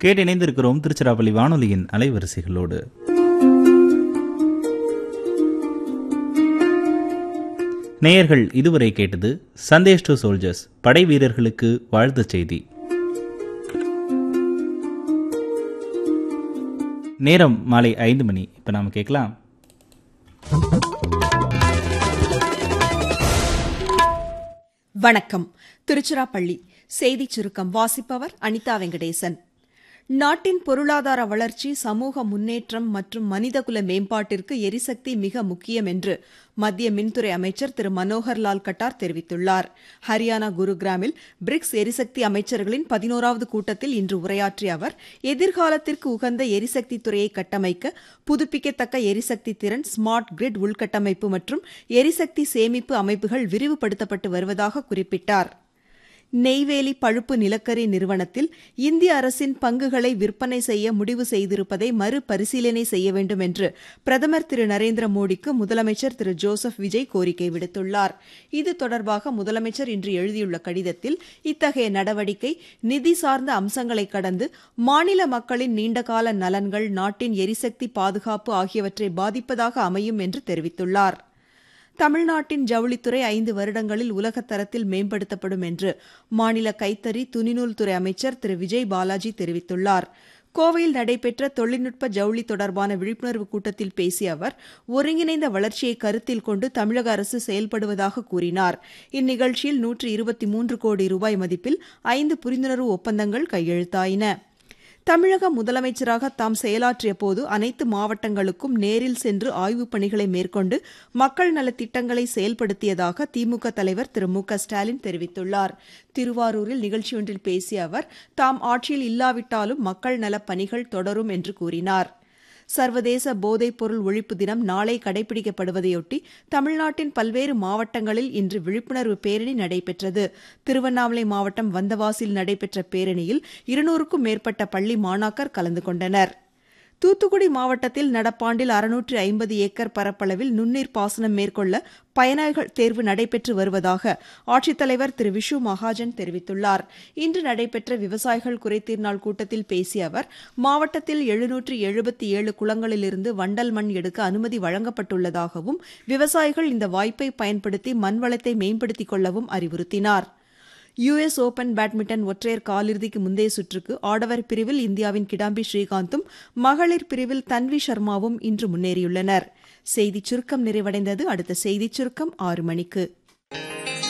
கேட்டு இணைந்திருக்கிறோம் திருச்சிராப்பள்ளி வானொலியின் அலைவரிசைகளோடு நேயர்கள் இதுவரை கேட்டது சந்தேஷ் டு சோல்ஜர்ஸ் படை வீரர்களுக்கு வாழ்த்துச் செய்தி நேரம் மாலை ஐந்து மணி இப்போ நாம் கேட்கலாம் வணக்கம் திருச்சிராப்பள்ளி செய்திச் சுருக்கம் வாசிப்பவர் அனிதா வெங்கடேசன் நாட்டின் பொருளாதார வளர்ச்சி சமூக முன்னேற்றம் மற்றும் மனிதகுல மேம்பாட்டிற்கு எரிசக்தி மிக முக்கியம் என்று மத்திய மின்துறை அமைச்சர் திரு மனோகர்லால் கட்டார் தெரிவித்துள்ளார் ஹரியானா குருகிராமில் பிரிக்ஸ் எரிசக்தி அமைச்சர்களின் பதினோராவது கூட்டத்தில் இன்று உரையாற்றிய அவர் எதிர்காலத்திற்கு உகந்த எரிசக்தி துறையை கட்டமைக்க புதுப்பிக்கத்தக்க எரிசக்தி திறன் ஸ்மார்ட் கிரிட் உள்கட்டமைப்பு மற்றும் எரிசக்தி சேமிப்பு அமைப்புகள் விரிவுபடுத்தப்பட்டு வருவதாக குறிப்பிட்டார் நெய்வேலி பழுப்பு நிலக்கரி நிறுவனத்தில் இந்திய அரசின் பங்குகளை விற்பனை செய்ய முடிவு செய்திருப்பதை மறுபரிசீலனை செய்ய வேண்டும் என்று பிரதமர் திரு நரேந்திர மோடிக்கு முதலமைச்சர் திரு ஜோசப் விஜய் கோரிக்கை விடுத்துள்ளார் இது தொடர்பாக முதலமைச்சர் இன்று எழுதியுள்ள கடிதத்தில் இத்தகைய நடவடிக்கை நிதி சார்ந்த அம்சங்களை கடந்து மாநில மக்களின் நீண்டகால நலன்கள் நாட்டின் எரிசக்தி பாதுகாப்பு ஆகியவற்றை பாதிப்பதாக அமையும் என்று தெரிவித்துள்ளார் தமிழ்நாட்டின் ஜவுளித்துறை ஐந்து வருடங்களில் உலகத்தரத்தில் மேம்படுத்தப்படும் என்று மாநில கைத்தறி துணிநூல் துறை அமைச்சர் திரு விஜய் பாலாஜி தெரிவித்துள்ளார் கோவையில் நடைபெற்ற தொழில்நுட்ப ஜவுளி தொடர்பான விழிப்புணர்வு கூட்டத்தில் பேசிய அவர் ஒருங்கிணைந்த வளர்ச்சியை கருத்தில் கொண்டு தமிழக அரசு செயல்படுவதாக கூறினார் இந்நிகழ்ச்சியில் நூற்று இருபத்தி மூன்று கோடி ரூபாய் மதிப்பில் ஐந்து புரிந்துணர்வு ஒப்பந்தங்கள் கையெழுத்தாயின தமிழக முதலமைச்சராக தாம் செயலாற்றிய போது அனைத்து மாவட்டங்களுக்கும் நேரில் சென்று ஆய்வுப் பணிகளை மேற்கொண்டு மக்கள் நலத்திட்டங்களை செயல்படுத்தியதாக திமுக தலைவர் திரு மு க ஸ்டாலின் தெரிவித்துள்ளார் திருவாரூரில் நிகழ்ச்சியொன்றில் பேசிய அவர் தாம் ஆட்சியில் இல்லாவிட்டாலும் மக்கள் நலப் பணிகள் தொடரும் என்று கூறினார் சர்வதேச போதைப்பொருள் ஒழிப்பு தினம் நாளை கடைபிடிக்கப்படுவதையொட்டி தமிழ்நாட்டின் பல்வேறு மாவட்டங்களில் இன்று விழிப்புணர்வு பேரணி நடைபெற்றது திருவண்ணாமலை மாவட்டம் வந்தவாசில் நடைபெற்ற பேரணியில் இருநூறுக்கும் மேற்பட்ட பள்ளி மாணாக்கர் கலந்து கொண்டனர் தூத்துக்குடி மாவட்டத்தில் நடப்பாண்டில் அறுநூற்று ஐம்பது ஏக்கர் பரப்பளவில் நுண்ணீர் பாசனம் மேற்கொள்ள பயனாளிகள் தேர்வு நடைபெற்று வருவதாக ஆட்சித்தலைவர் திரு விஷு மகாஜன் தெரிவித்துள்ளார் இன்று நடைபெற்ற விவசாயிகள் குறைதீர் நாள் கூட்டத்தில் பேசிய அவர் மாவட்டத்தில் எழுநூற்று எழுபத்தி ஏழு குளங்களிலிருந்து வண்டல் மண் எடுக்க அனுமதி வழங்கப்பட்டுள்ளதாகவும் விவசாயிகள் இந்த வாய்ப்பை பயன்படுத்தி மண்வளத்தை மேம்படுத்திக் கொள்ளவும் அறிவுறுத்தினார் யுஎஸ் ஓபன் பேட்மிண்டன் ஒற்றையர் காலிறுதிக்கு முந்தைய சுற்றுக்கு ஆடவர் பிரிவில் இந்தியாவின் கிடாம்பி ஸ்ரீகாந்தும் மகளிர் பிரிவில் தன்வி சர்மாவும் இன்று முன்னேறியுள்ளனர் செய்திச் சுருக்கம் நிறைவடைந்தது அடுத்த செய்திச் சுருக்கம் ஆறு மணிக்கு